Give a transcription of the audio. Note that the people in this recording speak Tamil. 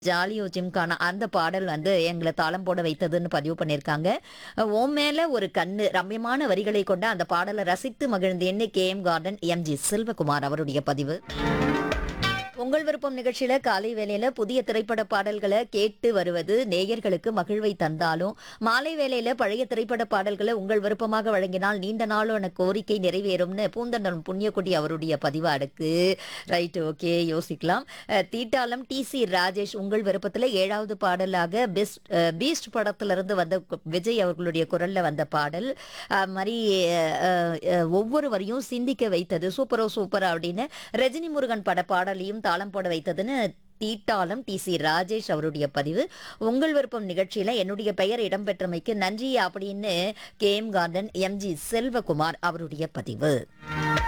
ஜாலியோ ஜிம்கானா அந்த பாடல் வந்து எங்களை தாளம் போட வைத்ததுன்னு பதிவு பண்ணியிருக்காங்க ஓம் மேல ஒரு கண்ணு ரம்யமான வரிகளை கொண்ட அந்த பாடலை ரசித்து மகிழ்ந்தேன்னு K M garden MG Selvakumar அவருடைய பதிவு உங்கள் விருப்பம் நிகழ்ச்சியில காலை வேளையில புதிய திரைப்பட பாடல்களை கேட்டு வருவது நேயர்களுக்கு மகிழ்வை தந்தாலும் மாலை வேளையில பழைய திரைப்பட பாடல்களை உங்கள் விருப்பமாக வழங்கினால் நீண்ட நாளான கோரிக்கை நிறைவேறும்னு பூந்தண்டனம் புண்ணியக்குடி அவருடைய பதிவு அடுக்கு ரைட் ஓகே யோசிக்கலாம் அஹ், தீட்டாளம் டி சி ராஜேஷ் உங்கள் விருப்பத்துல ஏழாவது பாடலாக பெஸ்ட் பீஸ்ட் படத்துல இருந்து வந்த கு- விஜய் அவர்களுடைய குரல்ல வந்த பாடல் அது மாதிரி அஹ், அஹ், ஒவ்வொரு வரியும் சிந்திக்க வைத்தது சூப்பரோ சூப்பர் அப்படின்னு ரஜினி முருகன் பட பாடலையும் தாளம் போட வைத்ததுன்னு தீட்டாளம் டி சி ராஜேஷ் அவருடைய பதிவு உங்கள் விருப்பம் நிகழ்ச்சியில என்னுடைய பெயர் இடம்பெற்றமைக்கு நன்றி அப்படின்னு K M garden MG Selvakumar அவருடைய பதிவு